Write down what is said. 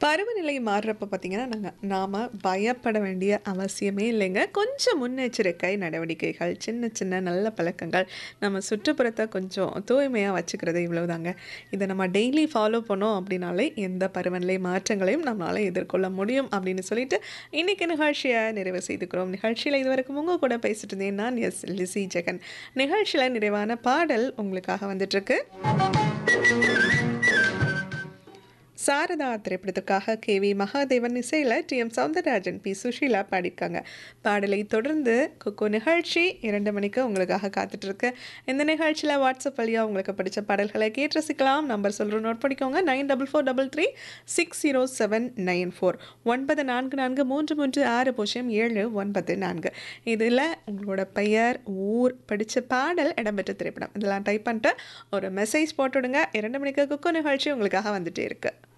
பருவநிலை மாறுறப்ப பார்த்தீங்கன்னா, நாங்க நாம பயப்பட வேண்டிய அவசியமே இல்லைங்க. கொஞ்சம் முன்னெச்சரிக்கை நடவடிக்கைகள், சின்ன சின்ன நல்ல பழக்கங்கள், நம்ம சுற்றுப்புறத்த கொஞ்சம் தூய்மையா வச்சுக்கிறது இவ்வளவுதாங்க. இத நம்ம டெய்லி ஃபாலோ பண்ணோம் அப்படின்னாலே, எந்த பருவநிலை மாற்றங்களையும் நம்மளால எதிர்கொள்ள முடியும் அப்படின்னு சொல்லிட்டு, இன்னைக்கு நிகழ்ச்சிய நிறைவு செய்துக்கிறோம். நிகழ்ச்சியில இதுவரைக்கும் உங்க கூட பேசிட்டு இருந்தேன் நான் எஸ். லிஸி ஜெகன். நிகழ்ச்சியில நிறைவான பாடல் உங்களுக்காக வந்துட்டுருக்கு. சாரதா திரைப்படத்திற்காக கே.வி. மகாதேவன் இசையில டி.எம். சௌந்தரராஜன், பி. சுஷீலா பாடியிருக்காங்க. பாடலை தொடர்ந்து குக்கு நிகழ்ச்சி 2 மணிக்கு உங்களுக்காக காத்துட்ருக்கு. இந்த நிகழ்ச்சியில வாட்ஸ்அப் வழியா உங்களுக்கு பிடிச்ச பாடல்களை கேட்டு ரசிக்கலாம். நம்பர் சொல்றேன் நோட் பண்ணிக்கோங்க. 9443360794 9443360794 இதில உங்களோட பெயர், ஊர், பிடிச்ச பாடல், இடம்பெற்ற திரைப்படம் இதெல்லாம் டைப் பண்ணிட்டு ஒரு மெசேஜ் போட்டுடுங்க. 2 மணிக்கு குக்கு நிகழ்ச்சி உங்களுக்காக வந்துட்டே இருக்கு.